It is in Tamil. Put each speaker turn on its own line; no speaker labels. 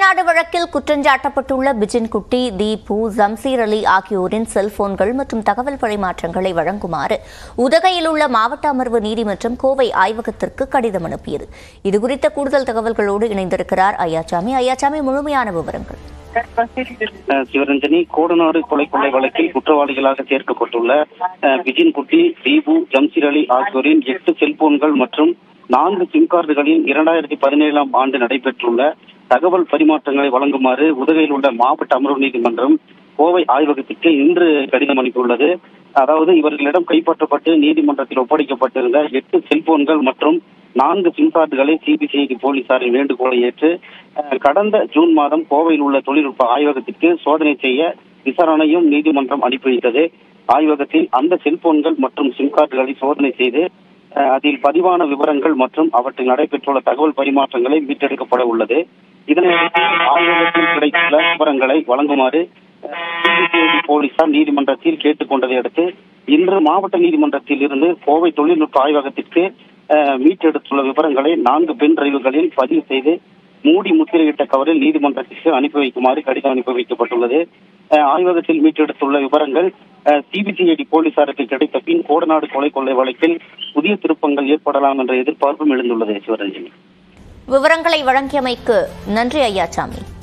கோடநாடு வழக்கில் குற்றஞ்சாட்டப்பட்டுள்ள பிஜின் குட்டி தீபு ஜம்சீர் அலி ஆகியோரின் செல்போன்கள் மற்றும் தகவல் பரிமாற்றங்களை வழங்குமாறு உதகையில் உள்ள மாவட்ட அமர்வு நீதிமன்றம் கோவை ஆய்வகத்திற்கு கடிதம் அனுப்பியது இதுகுறித்த கூடுதல் தகவல்களோடு இணைந்திருக்கிறார் ஐயாச்சாமி ஐயாச்சாமி முழுமையான விவரங்கள்
அஹ் சிவரஞ்சனி கோடநாடு கொலை கொள்ளை வழக்கில் குற்றவாளிகளாக சேர்க்கப்பட்டுள்ள அஹ், விஜின் குட்டி தீபு ஜம்சீர் அலி ஆகியோரின் எட்டு செல்போன்கள் மற்றும் நான்கு சிம் கார்டுகளில் இரண்டாயிரத்தி பதினேழாம் ஆண்டு நடைபெற்றுள்ள தகவல் பரிமாற்றங்களை வழங்குமாறு உதகையில் உள்ள மாவட்ட அமர்வு நீதிமன்றம் கோவை ஆய்வகத்திற்கு இன்று கடிதம் அனுப்பியுள்ளது அதாவது இவர்களிடம் கைப்பற்றப்பட்டு நீதிமன்றத்தில் ஒப்படைக்கப்பட்டிருந்த எட்டு செல்போன்கள் மற்றும் நான்கு சிம் கார்டுகளை சிபிசிஐடி போலீசாரின் வேண்டுகோளை ஏற்று அஹ், கடந்த ஜூன் மாதம் கோவையில் உள்ள தொழில்நுட்ப ஆய்வகத்திற்கு சோதனை செய்ய விசாரணையும் நீதிமன்றம் அனுப்பி வைத்தது ஆய்வகத்தில் அந்த செல்போன்கள் மற்றும் சிம் கார்டுகளை சோதனை செய்து அஹ், அதில் பதிவான விவரங்கள் மற்றும் அவற்றில் நடைபெற்றுள்ள தகவல் பரிமாற்றங்களை மீட்டெடுக்கப்பட உள்ளது இதனை அடுத்து ஆய்வகத்தில் கிடைத்துள்ள விவரங்களை வழங்குமாறு சிபிசிஐடி போலீசார் நீதிமன்றத்தில் கேட்டுக்கொண்டதை அடுத்து இன்று மாவட்ட நீதிமன்றத்தில் இருந்து கோவை தொழில்நுட்ப ஆய்வகத்திற்கு அஹ், மீட்டெடுத்துள்ள விவரங்களை நான்கு பெண் டிரைவுகளில் பதிவு செய்து மூடி முத்திரையிட்ட கவரில் நீதிமன்றத்திற்கு அனுப்பி வைக்குமாறு கடிதம் அனுப்பி வைக்கப்பட்டுள்ளது அஹ், ஆய்வகத்தில் மீட்டெடுத்துள்ள விவரங்கள் சிபிசிஐடி போலீசாருக்கு கிடைத்த பின் கோடநாடு கொலை கொள்ளை வழக்கில் புதிய திருப்பங்கள் ஏற்படலாம் என்ற எதிர்பார்ப்பும் எழுந்துள்ளது சிவரஞ்சனி
விவரங்களை வழங்கியமைக்கு நன்றி ஐயாச்சாமி